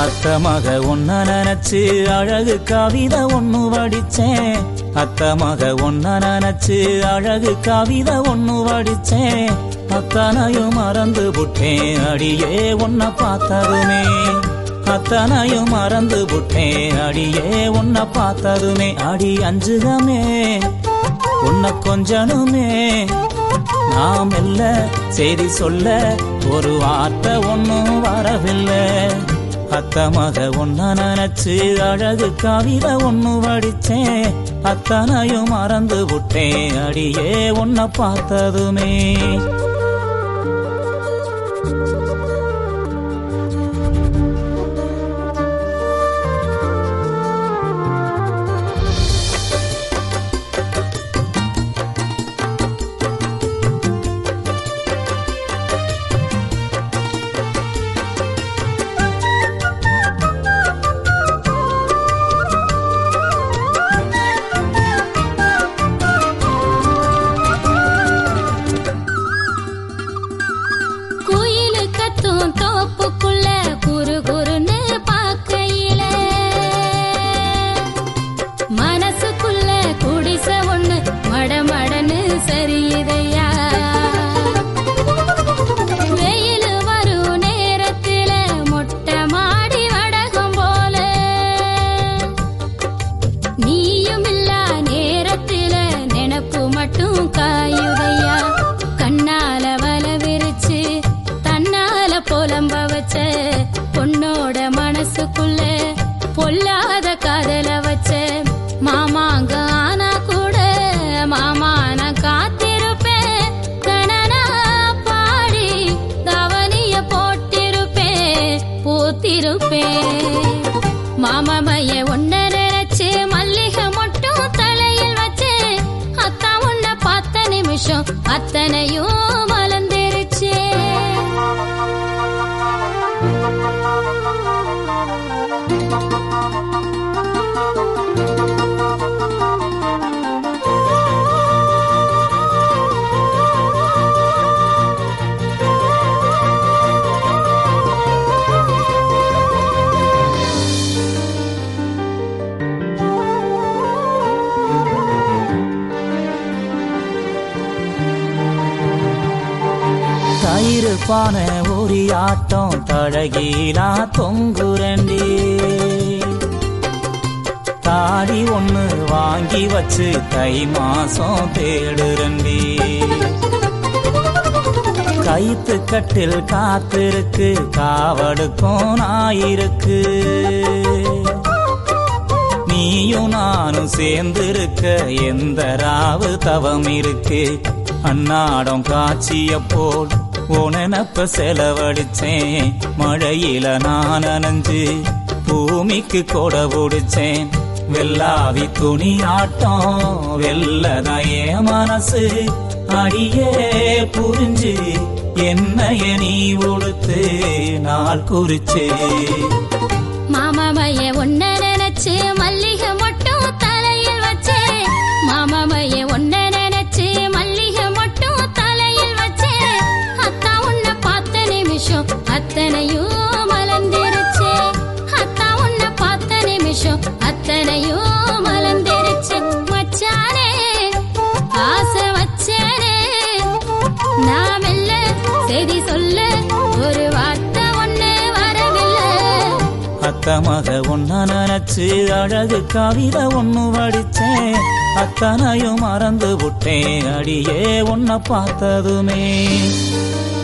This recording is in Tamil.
அத்த மக ஒன்ன நினைச்சு அழகு கவிதை ஒண்ணு வடிச்சேன் அத்த மக ஒன்ன நினைச்சு அழகு கவிதை ஒண்ணு வடிச்சேன் அத்தனையும் மறந்து புட்டேன் அடியே உன்ன பார்த்ததுமே அத்தனையும் மறந்து புட்டேன் அடியே உன்ன பார்த்ததுமே அடி அஞ்சுகமே உன்னை கொஞ்சனுமே நாம் இல்ல செய்தி சொல்ல ஒரு வார்த்தை ஒன்னும் வரவில்லை அத்த மக ஒன்ன நினைச்சு அழகு கவிதை ஒண்ணு வடிச்சேன் அத்தனையும் மறந்து விட்டேன் அடியே உன்னை பார்த்ததுமே குயிலு கத்தும் தோப்புக்குள்ள குரு குருன்னு பாக்கையில மனசுக்குள்ள குடிச ஒண்ணு மடமடன்னு சரியுதையா வெயில் வரும் நேரத்தில மொட்டை மாடி வடகம் போல நீயும் இல்லா நேரத்தில நினப்பு மட்டும் காயுதையா கண்ணால வல விரிச்சு தன்னால புலம்ப வச்ச பொண்ணோட மனசுக்குள்ள பொல்லாத காதல வச்ச மாமாங்க ஆனா கூட மாமா நான் காத்திருப்பேன் கணனா பாடி தவனிய போட்டிருப்பேன் பூத்திருப்பேன் மாமமைய ஒன்ன நினைச்சு மல்லிகை மட்டும் தலையில் வச்சு அத்தா உன்னை பார்த்த நிமிஷம் அத்தனையும் மலர்ந்துருச்சு தயிர் பானை ஒரு ஆட்டம் தழகீலா தொங்குரண்டி தாடி ஒண்ணு வாங்கி வச்சு தை மாசம் தேடுரண்டி கைத்து கட்டில் காத்திருக்கு காவடுக்கும் நாயிருக்கு நீயும் நானும் சேர்ந்திருக்க எந்த ராவு தவம் இருக்கு அன்னாடம் காட்சிய போல் உனப்ப செலவழிச்சேன் மழையில நான் நனைஞ்சு பூமிக்கு கொடை பிடிச்சேன் வெள்ளாவி துணி ஆட்டம் வெள்ளதையே மனசு அடியே புரிஞ்சு என்னைய நீ உடுத்து நாள் குறிச்சு மாமமைய ஒன்ன நினைச்சு மல்லிகை மட்டும் தலையில் வச்சு மாமமைய ஒன்ன நினைச்சு மல்லிகை மட்டும் தலையில் வச்சு அத்தா உன்னை பார்த்த நிமிஷம் அத்தனையும் மலர்ந்துருச்சு அத்தா உன்னை பார்த்த நிமிஷம் அத்தனையும் மலர்ந்துருச்சு மச்சானே ஆசை வச்சேனே நாம் இல்ல செய்தி சொல்ல ஒரு வார்த்தை ஒண்ணு வரவில்லை அத்த மக ஒன்ன நினைச்சு அழகு கவிதை ஒண்ணு வடிச்சேன் அத்தனையும் மறந்து விட்டேன் அடியே உன்னை பார்த்ததுமே